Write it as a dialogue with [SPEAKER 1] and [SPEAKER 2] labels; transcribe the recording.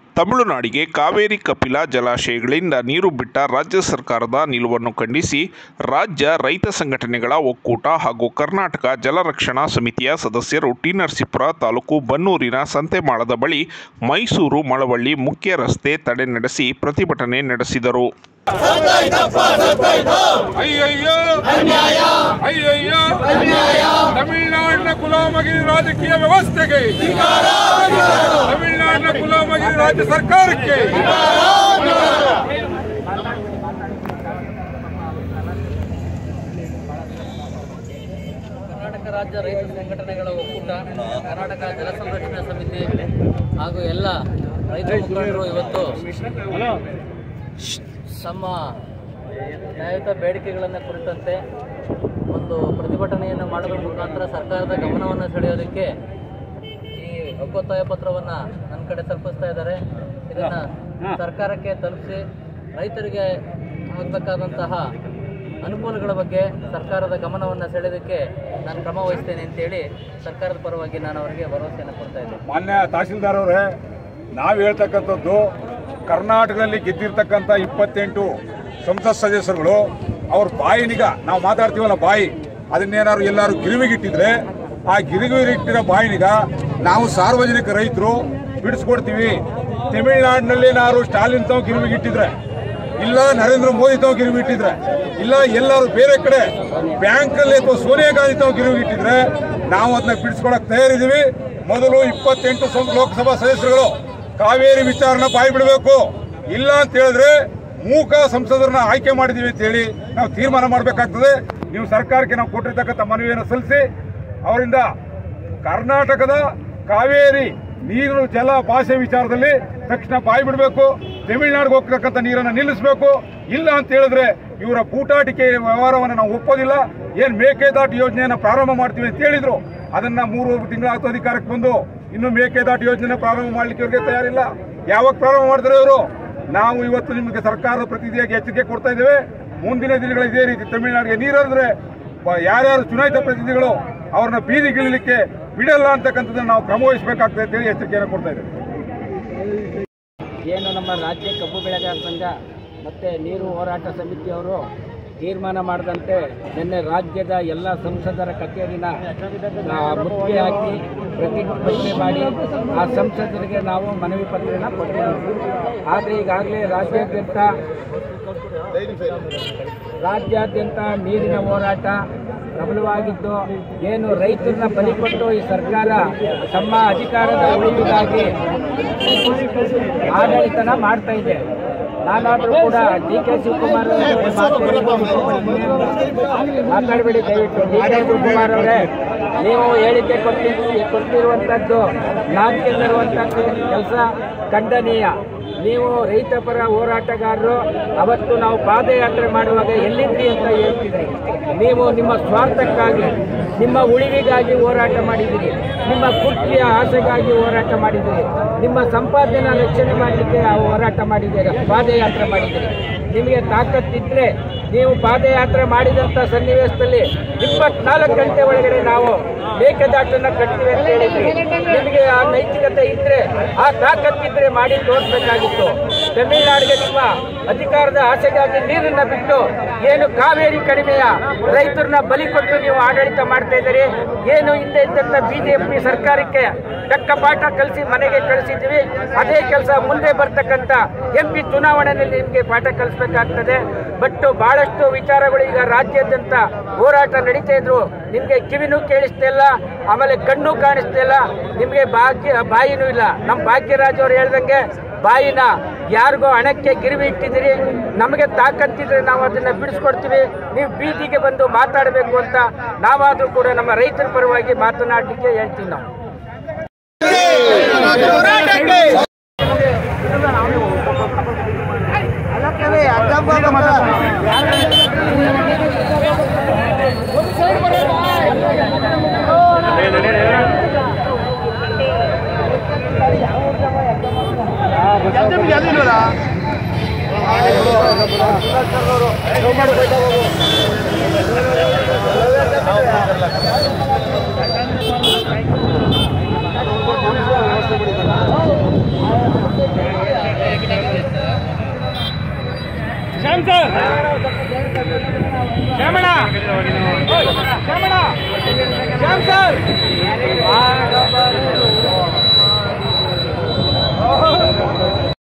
[SPEAKER 1] ತಮಿಳುನಾಡಿಗೆ ಕಾವೇರಿ ಕಪಿಲ ಜಲಾಶಯಗಳಿಂದ ನೀರು ಬಿಟ್ಟ ರಾಜ್ಯ ಸರ್ಕಾರದ ನಿಲುವನ್ನು ಖಂಡಿಸಿ ರಾಜ್ಯ ರೈತ ಸಂಘಟನೆಗಳ ಒಕ್ಕೂಟ ಹಾಗೂ ಕರ್ನಾಟಕ ಜಲರಕ್ಷಣಾ ಸಮಿತಿಯ ಸದಸ್ಯರು ಟಿ ನರಸೀಪುರ ತಾಲೂಕು ಬನ್ನೂರಿನ ಸಂತೆಮಾಳದ ಬಳಿ ಮೈಸೂರು ಮಳವಳ್ಳಿ ಮುಖ್ಯ ರಸ್ತೆ ತಡೆ ನಡೆಸಿ ಪ್ರತಿಭಟನೆ ನಡೆಸಿದರು
[SPEAKER 2] ಅಯ್ಯಯ್ಯೋ ಅಯ್ಯಯ್ಯೋ ತಮಿಳುನಾಡಿನ ಗುಲಾಮಗಿರಿ ರಾಜಕೀಯ ವ್ಯವಸ್ಥೆಗೆ ತಮಿಳುನಾಡಿನ ಗುಲಾಮಗಿರಿ ರಾಜ್ಯ ಸರ್ಕಾರಕ್ಕೆ
[SPEAKER 3] ಕರ್ನಾಟಕ ರಾಜ್ಯ ರೈತ ಸಂಘಟನೆಗಳ ಒಕ್ಕೂಟ ಕರ್ನಾಟಕ ಜಲ ಸಂರಕ್ಷಣಾ ಸಮಿತಿ ಹಾಗೂ ಎಲ್ಲ ರೈತ ಮುಖಂಡರು ಇವತ್ತು ತಮ್ಮ ನ್ಯಾಯಯುತ ಬೇಡಿಕೆಗಳನ್ನು ಕುರಿತಂತೆ ಒಂದು ಪ್ರತಿಭಟನೆಯನ್ನು ಮಾಡೋದ್ರ ಮುಖಾಂತರ ಸರ್ಕಾರದ ಗಮನವನ್ನು ಸೆಳೆಯೋದಕ್ಕೆ ಈ ಒಕ್ಕೊತ್ತಾಯ ಪತ್ರವನ್ನು ನನ್ನ ಕಡೆ ತಲುಪಿಸ್ತಾ ಇದ್ದಾರೆ ಇದನ್ನು ಸರ್ಕಾರಕ್ಕೆ ತಲುಪಿಸಿ ರೈತರಿಗೆ ಆಗಬೇಕಾದಂತಹ ಅನುಕೂಲಗಳ ಬಗ್ಗೆ ಸರ್ಕಾರದ ಗಮನವನ್ನು ಸೆಳೆಯೋದಕ್ಕೆ ನಾನು ಕ್ರಮ ವಹಿಸ್ತೇನೆ ಅಂತೇಳಿ ಸರ್ಕಾರದ ಪರವಾಗಿ ನಾನು ಅವರಿಗೆ ಭರವಸೆಯನ್ನು ಕೊಡ್ತಾ ಇದ್ದೇನೆ
[SPEAKER 2] ಮಾನ್ಯ ತಹಸೀಲ್ದಾರ್ ಅವರೇ ನಾವು ಹೇಳ್ತಕ್ಕಂಥದ್ದು ಕರ್ನಾಟಕದಲ್ಲಿ ಗೆದ್ದಿರ್ತಕ್ಕಂಥ ಇಪ್ಪತ್ತೆಂಟು ಸಂಸತ್ ಸದಸ್ಯರುಗಳು ಅವ್ರ ಬಾಯಿನಿಗ ನಾವು ಮಾತಾಡ್ತೀವಲ್ಲ ಬಾಯಿ ಅದನ್ನೇನಾದ್ರು ಎಲ್ಲರೂ ಗಿರಿವಿಗಿಟ್ಟಿದ್ರೆ ಆ ಗಿರಿವಿಗಿಟ್ಟಿರೋ ಬಾಯಿನಿಗ ನಾವು ಸಾರ್ವಜನಿಕ ರೈತರು ಬಿಡಿಸ್ಕೊಡ್ತೀವಿ ತಮಿಳುನಾಡಿನಲ್ಲಿ ನಾವು ಸ್ಟಾಲಿನ್ ತಾವು ಗಿರಿವಿಗಿಟ್ಟಿದ್ರೆ ಇಲ್ಲ ನರೇಂದ್ರ ಮೋದಿ ತಾವು ಗಿರಿವಿಟ್ಟಿದ್ರೆ ಇಲ್ಲ ಎಲ್ಲರೂ ಬೇರೆ ಕಡೆ ಬ್ಯಾಂಕಲ್ಲಿ ಅಥವಾ ಸೋನಿಯಾ ಗಾಂಧಿ ತಾವು ಗಿರಿವಿಗಿಟ್ಟಿದ್ರೆ ನಾವು ಅದನ್ನ ಬಿಡಿಸ್ಕೊಳಕ್ ತಯಾರಿದ್ದೀವಿ ಮೊದಲು ಇಪ್ಪತ್ತೆಂಟು ಸಂ- ಲೋಕಸಭಾ ಸದಸ್ಯರುಗಳು ಕಾವೇರಿ ವಿಚಾರನ ಬಾಯಿ ಬಿಡಬೇಕು ಇಲ್ಲ ಅಂತ ಹೇಳಿದ್ರೆ ಮೂಕ ಸಂಸದರನ್ನ ಆಯ್ಕೆ ಮಾಡಿದೀವಿ ಅಂತ ಹೇಳಿ ನಾವು ತೀರ್ಮಾನ ಮಾಡಬೇಕಾಗ್ತದೆ ನೀವು ಸರ್ಕಾರಕ್ಕೆ ನಾವು ಕೊಟ್ಟಿರ್ತಕ್ಕಂಥ ಮನವಿಯನ್ನು ಸಲ್ಲಿಸಿ ಅವರಿಂದ ಕರ್ನಾಟಕದ ಕಾವೇರಿ ನೀರು ಜಲ ಭಾಷೆ ವಿಚಾರದಲ್ಲಿ ತಕ್ಷಣ ಬಾಯಿ ಬಿಡಬೇಕು ತಮಿಳುನಾಡಿಗೆ ಹೋಗ್ತಕ್ಕಂಥ ನೀರನ್ನು ನಿಲ್ಲಿಸಬೇಕು ಇಲ್ಲ ಅಂತ ಹೇಳಿದ್ರೆ ಇವರ ಬೂಟಾಟಿಕೆ ವ್ಯವಹಾರವನ್ನು ನಾವು ಒಪ್ಪೋದಿಲ್ಲ ಏನ್ ಮೇಕೆದಾಟು ಯೋಜನೆಯನ್ನು ಪ್ರಾರಂಭ ಮಾಡ್ತೀವಿ ಅಂತ ಹೇಳಿದ್ರು ಅದನ್ನ ಮೂರು ತಿಂಗಳಾಗ್ತು ಅಧಿಕಾರಕ್ಕೆ ಬಂದು ಇನ್ನು ಮೇಕೆದಾಟು ಯೋಜನೆ ಪ್ರಾರಂಭ ಮಾಡ್ಲಿಕ್ಕೆ ಇವ್ರಿಗೆ ತಯಾರಿಲ್ಲ ಯಾವಾಗ ಪ್ರಾರಂಭ ಮಾಡಿದ್ರೆ ಇವರು ನಾವು ಇವತ್ತು ನಿಮಗೆ ಸರ್ಕಾರದ ಪ್ರತಿನಿಧಿಯಾಗಿ ಎಚ್ಚರಿಕೆ ಕೊಡ್ತಾ ಇದ್ದೇವೆ ಮುಂದಿನ ದಿನಗಳ ಇದೇ ರೀತಿ ತಮಿಳುನಾಡಿಗೆ ನೀರಂದ್ರೆ ಬ- ಯಾರ್ಯಾರು ಚುನಾಯಿತ ಪ್ರತಿನಿಧಿಗಳು ಅವ್ರನ್ನ ಬೀದಿಗಿಳಿಲಿಕ್ಕೆ ಬಿಡಲ್ಲ ಅಂತಕ್ಕಂಥದ್ದನ್ನ ನಾವು ಕ್ರಮ ವಹಿಸಬೇಕಾಗ್ತದೆ ಅಂತೇಳಿ ಎಚ್ಚರಿಕೆಯನ್ನು ಕೊಡ್ತಾ ಇದ್ದೇವೆ
[SPEAKER 4] ಏನು ನಮ್ಮ ರಾಜ್ಯ ಕಬ್ಬು ಬೆಳೆಗಾರ ಸಂಘ ಮತ್ತು ನೀರು ಹೋರಾಟ ಸಮಿತಿಯವರು ತೀರ್ಮಾನ ಮಾಡಿದಂತೆ ನಿನ್ನೆ ರಾಜ್ಯದ ಎಲ್ಲ ಸಂಸದರ ಕಚೇರಿನ ಆ, ಮುತ್ತಿಗೆ ಹಾಕಿ ಪ್ರತಿಭಟನೆ ಮಾಡಿ ಆ ಸಂಸದರಿಗೆ ನಾವು ಮನವಿ ಪತ್ರನ ಕೊಟ್ಟಿದ್ದೀವಿ ಆದರೆ ಈಗಾಗಲೇ ರಾಜ್ಯಾದ್ಯಂತ ರಾಜ್ಯಾದ್ಯಂತ ನೀರಿನ ಹೋರಾಟ ಪ್ರಬಲವಾಗಿದ್ದು ಏನು ರೈತರನ್ನ ಬಲಿಕೊಟ್ಟು ಈ ಸರ್ಕಾರ ತಮ್ಮ ಅಧಿಕಾರದ ಉಳಿವಿಗಾಗಿ ಆಡಳಿತನ ಮಾಡ್ತಾ ಇದೆ ನಾನಾದರೂ ಕೂಡ ಡಿ ಕೆ ಶಿವಕುಮಾರ್ ಅವರ ಮಾತಾಡಬೇಡಿ ದಯವಿಟ್ಟು ಡಿ ಕೆ ಶಿವಕುಮಾರ್ ಅವರೇ ನೀವು ಹೇಳಿಕೆ ಕೊಟ್ಟಿದ್ದೀರಿ ಕೊಟ್ಟಿರುವಂಥದ್ದು ನಾಚಿಕೆ ತರುವಂಥದ್ದು ಕೆಲಸ ಖಂಡನೀಯ ನೀವು ರೈತ ಪರ ಹೋರಾಟಗಾರರು ಅವತ್ತು ನಾವು ಪಾದಯಾತ್ರೆ ಮಾಡುವಾಗ ಎಲ್ಲಿದ್ರಿ ಅಂತ ಹೇಳ್ತಿದ್ರಿ ನೀವು ನಿಮ್ಮ ಸ್ವಾರ್ಥಕ್ಕಾಗಿ ನಿಮ್ಮ ಉಳಿವಿಗಾಗಿ ಹೋರಾಟ ಮಾಡಿದ್ದೀರಿ ನಿಮ್ಮ ಕುರ್ಚಿಯ ಆಸೆಗಾಗಿ ಹೋರಾಟ ಮಾಡಿದ್ದೀರಿ ನಿಮ್ಮ ಸಂಪಾದನೆ ರಕ್ಷಣೆ ಮಾಡಲಿಕ್ಕೆ ಆ ಹೋರಾಟ ಮಾಡಿದ್ದೀರಿ ಪಾದಯಾತ್ರೆ ಮಾಡಿದ್ದೀರಿ ನಿಮಗೆ ತಾಕತ್ತಿದ್ರೆ ನೀವು ಪಾದಯಾತ್ರೆ ಮಾಡಿದಂಥ ಸನ್ನಿವೇಶದಲ್ಲಿ ಇಪ್ಪತ್ನಾಲ್ಕು ಗಂಟೆ ಒಳಗಡೆ ನಾವು ಮೇಕೆದಾಟನ್ನು ಕಟ್ತೀವಿ ಅಂತ ಹೇಳಿದ್ರಿ ನಿಮಗೆ ಆ ನೈತಿಕತೆ ಇದ್ರೆ ಆ ತಾಕತ್ತಿದ್ರೆ ಮಾಡಿ ತೋರಿಸಬೇಕಾಗಿತ್ತು ತಮಿಳುನಾಡಿಗೆ ನಿಮ್ಮ ಅಧಿಕಾರದ ಆಸೆಗಾಗಿ ನೀರನ್ನ ಬಿಟ್ಟು ಏನು ಕಾವೇರಿ ಕಡಿಮೆಯ ರೈತರನ್ನ ಬಲಿ ಕೊಟ್ಟು ನೀವು ಆಡಳಿತ ಮಾಡ್ತಾ ಇದ್ದೀರಿ ಏನು ಹಿಂದೆ ಇದ್ದಂಥ ಬಿಜೆಪಿ ಸರ್ಕಾರಕ್ಕೆ ತಕ್ಕ ಪಾಠ ಕಲಿಸಿ ಮನೆಗೆ ಕಳಿಸಿದ್ದೀವಿ ಅದೇ ಕೆಲಸ ಮುಂದೆ ಬರ್ತಕ್ಕಂಥ ಎಂ ಪಿ ಚುನಾವಣೆಯಲ್ಲಿ ನಿಮಗೆ ಪಾಠ ಕಲಿಸ್ಬೇಕಾಗ್ತದೆ ಬಟ್ ಬಹಳಷ್ಟು ವಿಚಾರಗಳು ಈಗ ರಾಜ್ಯಾದ್ಯಂತ ಹೋರಾಟ ನಡೀತಾ ಇದ್ರು ನಿಮಗೆ ಕಿವಿನೂ ಕೇಳಿಸ್ತಾ ಇಲ್ಲ ಆಮೇಲೆ ಕಣ್ಣು ಕಾಣಿಸ್ತಾ ಇಲ್ಲ ನಿಮಗೆ ಭಾಗ್ಯ ಬಾಯಿನೂ ಇಲ್ಲ ನಮ್ಮ ಭಾಗ್ಯರಾಜ್ ಅವರು ಹೇಳ್ದಂಗೆ ಬಾಯಿನ ಯಾರಿಗೋ ಹಣಕ್ಕೆ ಗಿರಿವಿ ಇಟ್ಟಿದ್ದೀರಿ ನಮಗೆ ತಾಕತ್ತಿದ್ರೆ ನಾವು ಅದನ್ನ ಬಿಡಿಸ್ಕೊಡ್ತೀವಿ ನೀವು ಬೀದಿಗೆ ಬಂದು ಮಾತಾಡಬೇಕು ಅಂತ ನಾವಾದರೂ ಕೂಡ ನಮ್ಮ ರೈತರ ಪರವಾಗಿ ಮಾತನಾಡಲಿಕ್ಕೆ ಹೇಳ್ತೀವಿ ನಾವು
[SPEAKER 2] ¡Vamos!
[SPEAKER 4] Shyam sir Shyamanna Shyamanna Shyam sir